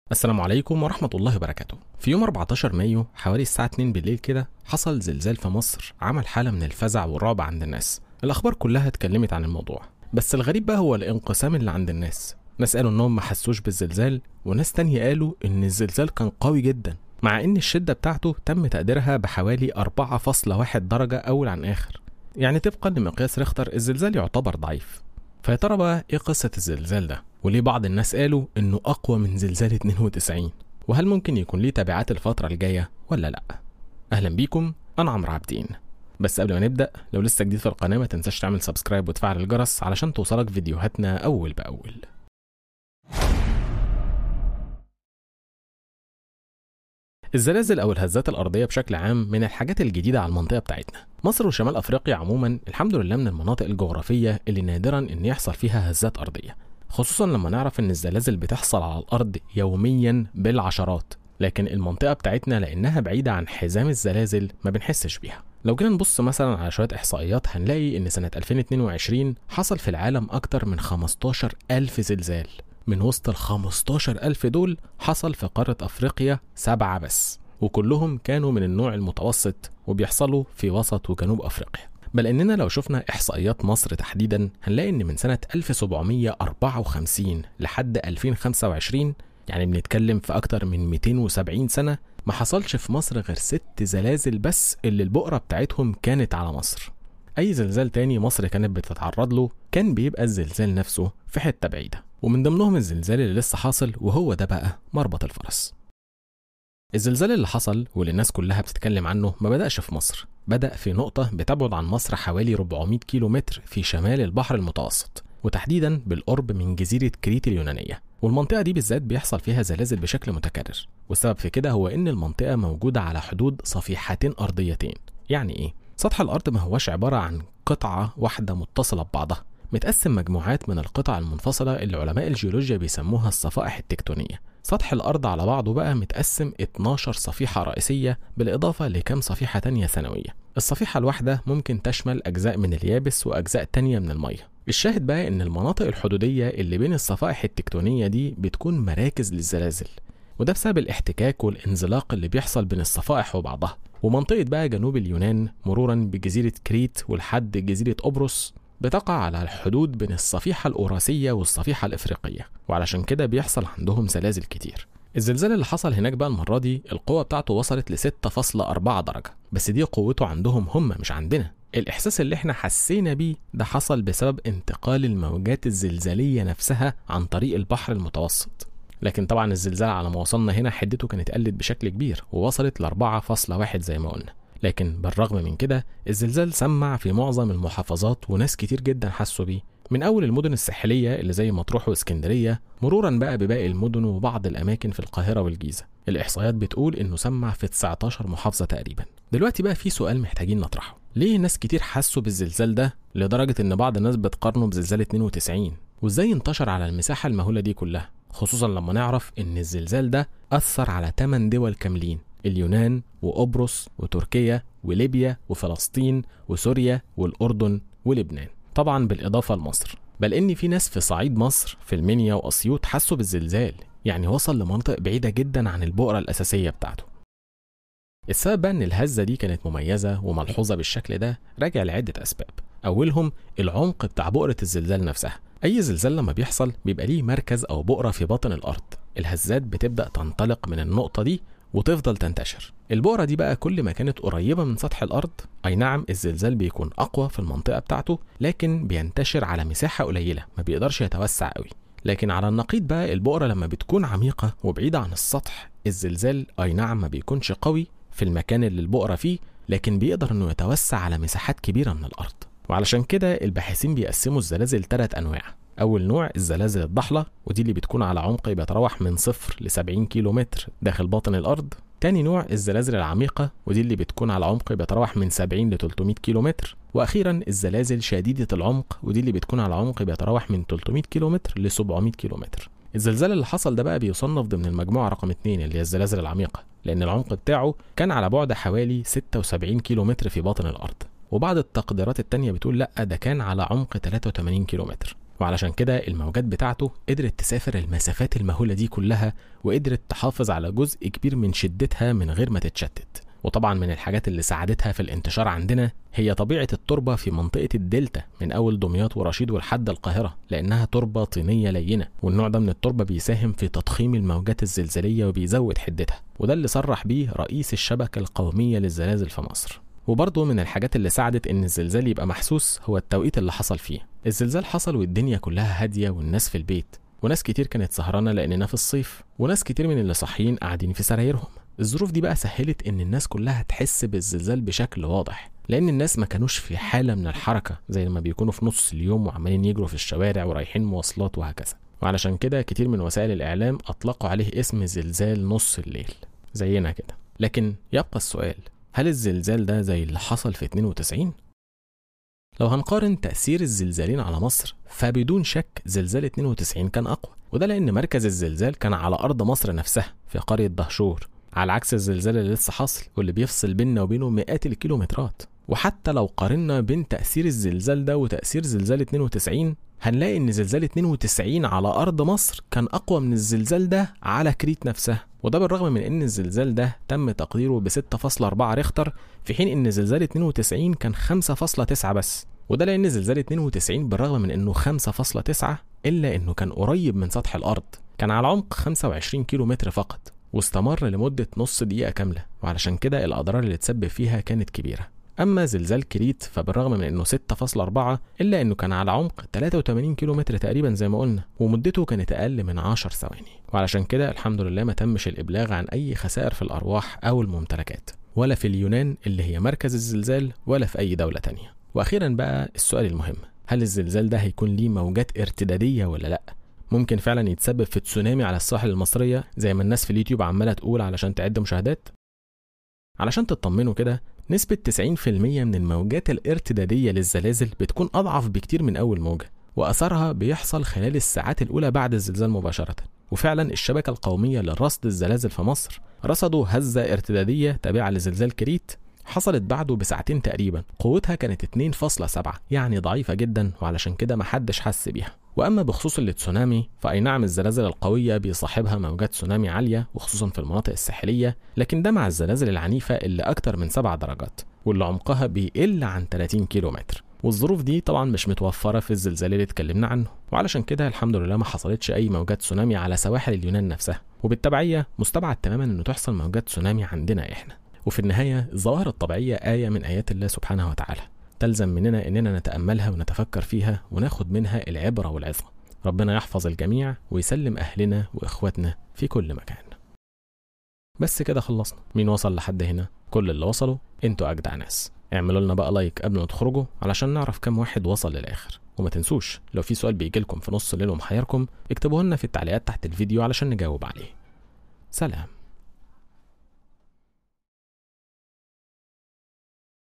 السلام عليكم ورحمة الله وبركاته في يوم 14 مايو حوالي الساعة 2 بالليل كده حصل زلزال في مصر عمل حالة من الفزع والرعب عند الناس الأخبار كلها اتكلمت عن الموضوع بس الغريب بقى هو الانقسام اللي عند الناس ناس قالوا انهم ما حسوش بالزلزال وناس تانية قالوا ان الزلزال كان قوي جدا مع ان الشدة بتاعته تم تقديرها بحوالي 4.1 درجة أول عن آخر يعني طبقا لمقياس ريختر الزلزال يعتبر ضعيف فيا ترى بقى ايه قصة الزلزال ده وليه بعض الناس قالوا انه اقوى من زلزال 92 وهل ممكن يكون ليه تبعات الفترة الجاية ولا لا اهلا بيكم انا عمرو عابدين بس قبل ما نبدأ لو لسه جديد في القناة ما تنساش تعمل سبسكرايب وتفعل الجرس علشان توصلك فيديوهاتنا اول باول الزلازل او الهزات الارضيه بشكل عام من الحاجات الجديده على المنطقه بتاعتنا مصر وشمال افريقيا عموما الحمد لله من المناطق الجغرافيه اللي نادرا ان يحصل فيها هزات ارضيه خصوصا لما نعرف ان الزلازل بتحصل على الارض يوميا بالعشرات لكن المنطقه بتاعتنا لانها بعيده عن حزام الزلازل ما بنحسش بيها لو جينا نبص مثلا على شويه احصائيات هنلاقي ان سنه 2022 حصل في العالم اكتر من 15 ألف زلزال من وسط ال 15 ألف دول حصل في قارة أفريقيا سبعة بس وكلهم كانوا من النوع المتوسط وبيحصلوا في وسط وجنوب أفريقيا بل إننا لو شفنا إحصائيات مصر تحديدا هنلاقي إن من سنة 1754 لحد 2025 يعني بنتكلم في أكتر من 270 سنة ما حصلش في مصر غير ست زلازل بس اللي البؤرة بتاعتهم كانت على مصر أي زلزال تاني مصر كانت بتتعرض له كان بيبقى الزلزال نفسه في حتة بعيدة ومن ضمنهم الزلزال اللي لسه حاصل وهو ده بقى مربط الفرس الزلزال اللي حصل واللي الناس كلها بتتكلم عنه ما بدأش في مصر بدأ في نقطة بتبعد عن مصر حوالي 400 كيلو متر في شمال البحر المتوسط وتحديدا بالقرب من جزيرة كريت اليونانية والمنطقة دي بالذات بيحصل فيها زلازل بشكل متكرر والسبب في كده هو إن المنطقة موجودة على حدود صفيحتين أرضيتين يعني إيه؟ سطح الأرض ما هوش عبارة عن قطعة واحدة متصلة ببعضها متقسم مجموعات من القطع المنفصلة اللي علماء الجيولوجيا بيسموها الصفائح التكتونية سطح الأرض على بعضه بقى متقسم 12 صفيحة رئيسية بالإضافة لكم صفيحة تانية ثانوية الصفيحة الواحدة ممكن تشمل أجزاء من اليابس وأجزاء تانية من المية الشاهد بقى إن المناطق الحدودية اللي بين الصفائح التكتونية دي بتكون مراكز للزلازل وده بسبب الاحتكاك والانزلاق اللي بيحصل بين الصفائح وبعضها ومنطقة بقى جنوب اليونان مرورا بجزيرة كريت ولحد جزيرة قبرص بتقع على الحدود بين الصفيحة الأوراسية والصفيحة الإفريقية وعلشان كده بيحصل عندهم زلازل كتير الزلزال اللي حصل هناك بقى المرة دي القوة بتاعته وصلت ل 6.4 درجة بس دي قوته عندهم هم مش عندنا الإحساس اللي احنا حسينا بيه ده حصل بسبب انتقال الموجات الزلزالية نفسها عن طريق البحر المتوسط لكن طبعا الزلزال على ما وصلنا هنا حدته كانت قلت بشكل كبير ووصلت ل 4.1 زي ما قلنا لكن بالرغم من كده الزلزال سمع في معظم المحافظات وناس كتير جدا حسوا بيه من أول المدن الساحلية اللي زي مطروح واسكندرية مرورا بقى بباقي المدن وبعض الأماكن في القاهرة والجيزة الإحصائيات بتقول إنه سمع في 19 محافظة تقريبا دلوقتي بقى في سؤال محتاجين نطرحه ليه ناس كتير حسوا بالزلزال ده لدرجة إن بعض الناس بتقارنه بزلزال 92 وإزاي انتشر على المساحة المهولة دي كلها خصوصا لما نعرف إن الزلزال ده أثر على 8 دول كاملين اليونان وقبرص وتركيا وليبيا وفلسطين وسوريا والأردن ولبنان طبعا بالإضافة لمصر بل إن في ناس في صعيد مصر في المنيا وأسيوط حسوا بالزلزال يعني وصل لمناطق بعيدة جدا عن البؤرة الأساسية بتاعته السبب بقى إن الهزة دي كانت مميزة وملحوظة بالشكل ده راجع لعدة أسباب أولهم العمق بتاع بؤرة الزلزال نفسها أي زلزال لما بيحصل بيبقى ليه مركز أو بؤرة في باطن الأرض الهزات بتبدأ تنطلق من النقطة دي وتفضل تنتشر البؤرة دي بقى كل ما كانت قريبة من سطح الأرض أي نعم الزلزال بيكون أقوى في المنطقة بتاعته لكن بينتشر على مساحة قليلة ما بيقدرش يتوسع قوي لكن على النقيض بقى البؤرة لما بتكون عميقة وبعيدة عن السطح الزلزال أي نعم ما بيكونش قوي في المكان اللي البؤرة فيه لكن بيقدر إنه يتوسع على مساحات كبيرة من الأرض وعلشان كده الباحثين بيقسموا الزلازل ثلاث أنواع أول نوع الزلازل الضحلة ودي اللي بتكون على عمق بيتراوح من صفر ل 70 كيلو متر داخل باطن الأرض تاني نوع الزلازل العميقة ودي اللي بتكون على عمق بيتراوح من 70 ل 300 كيلو متر وأخيرا الزلازل شديدة العمق ودي اللي بتكون على عمق بيتراوح من 300 كيلو متر ل 700 كيلو متر الزلزال اللي حصل ده بقى بيصنف ضمن المجموعة رقم 2 اللي هي الزلازل العميقة لأن العمق بتاعه كان على بعد حوالي 76 كيلو متر في باطن الأرض وبعض التقديرات التانية بتقول لأ ده كان على عمق 83 كيلو متر وعلشان كده الموجات بتاعته قدرت تسافر المسافات المهولة دي كلها وقدرت تحافظ على جزء كبير من شدتها من غير ما تتشتت وطبعا من الحاجات اللي ساعدتها في الانتشار عندنا هي طبيعة التربة في منطقة الدلتا من أول دمياط ورشيد ولحد القاهرة لأنها تربة طينية لينة والنوع ده من التربة بيساهم في تضخيم الموجات الزلزالية وبيزود حدتها وده اللي صرح بيه رئيس الشبكة القومية للزلازل في مصر وبرضه من الحاجات اللي ساعدت ان الزلزال يبقى محسوس هو التوقيت اللي حصل فيه الزلزال حصل والدنيا كلها هاديه والناس في البيت وناس كتير كانت سهرانه لاننا في الصيف وناس كتير من اللي صاحيين قاعدين في سرايرهم الظروف دي بقى سهلت ان الناس كلها تحس بالزلزال بشكل واضح لان الناس ما كانوش في حاله من الحركه زي لما بيكونوا في نص اليوم وعمالين يجروا في الشوارع ورايحين مواصلات وهكذا وعلشان كده كتير من وسائل الاعلام اطلقوا عليه اسم زلزال نص الليل زينا كده لكن يبقى السؤال هل الزلزال ده زي اللي حصل في 92 لو هنقارن تأثير الزلزالين على مصر فبدون شك زلزال 92 كان أقوى وده لأن مركز الزلزال كان على أرض مصر نفسها في قرية دهشور على عكس الزلزال اللي لسه حاصل واللي بيفصل بيننا وبينه مئات الكيلومترات وحتى لو قارنا بين تأثير الزلزال ده وتأثير زلزال 92 هنلاقي إن زلزال 92 على أرض مصر كان أقوى من الزلزال ده على كريت نفسها وده بالرغم من إن الزلزال ده تم تقديره ب 6.4 ريختر في حين إن زلزال 92 كان 5.9 بس وده لأن زلزال 92 بالرغم من إنه 5.9 إلا إنه كان قريب من سطح الأرض كان على عمق 25 كيلو متر فقط واستمر لمدة نص دقيقة كاملة وعلشان كده الأضرار اللي تسبب فيها كانت كبيرة أما زلزال كريت فبالرغم من إنه 6.4 إلا إنه كان على عمق 83 كيلو متر تقريبا زي ما قلنا ومدته كانت أقل من 10 ثواني وعلشان كده الحمد لله ما تمش الإبلاغ عن أي خسائر في الأرواح أو الممتلكات ولا في اليونان اللي هي مركز الزلزال ولا في أي دولة تانية وأخيرا بقى السؤال المهم هل الزلزال ده هيكون ليه موجات ارتدادية ولا لأ؟ ممكن فعلا يتسبب في تسونامي على الساحل المصرية زي ما الناس في اليوتيوب عمالة تقول علشان تعد مشاهدات؟ علشان تطمنوا كده نسبة 90% من الموجات الارتدادية للزلازل بتكون أضعف بكتير من أول موجة وأثرها بيحصل خلال الساعات الأولى بعد الزلزال مباشرة وفعلا الشبكة القومية لرصد الزلازل في مصر رصدوا هزة ارتدادية تابعة لزلزال كريت حصلت بعده بساعتين تقريبا قوتها كانت 2.7 يعني ضعيفة جدا وعلشان كده محدش حس بيها واما بخصوص التسونامي فاي نعم الزلازل القويه بيصاحبها موجات تسونامي عاليه وخصوصا في المناطق الساحليه لكن ده مع الزلازل العنيفه اللي اكتر من 7 درجات واللي عمقها بيقل عن 30 كيلو متر والظروف دي طبعا مش متوفرة في الزلزال اللي اتكلمنا عنه وعلشان كده الحمد لله ما حصلتش أي موجات تسونامي على سواحل اليونان نفسها وبالتبعية مستبعد تماما إنه تحصل موجات تسونامي عندنا إحنا وفي النهاية الظواهر الطبيعية آية من آيات الله سبحانه وتعالى تلزم مننا إننا نتأملها ونتفكر فيها وناخد منها العبرة والعظة ربنا يحفظ الجميع ويسلم أهلنا وإخواتنا في كل مكان بس كده خلصنا مين وصل لحد هنا كل اللي وصلوا انتوا أجدع ناس اعملوا لنا بقى لايك قبل ما تخرجوا علشان نعرف كم واحد وصل للآخر وما تنسوش لو في سؤال بيجيلكم في نص الليل ومحيركم اكتبوه لنا في التعليقات تحت الفيديو علشان نجاوب عليه سلام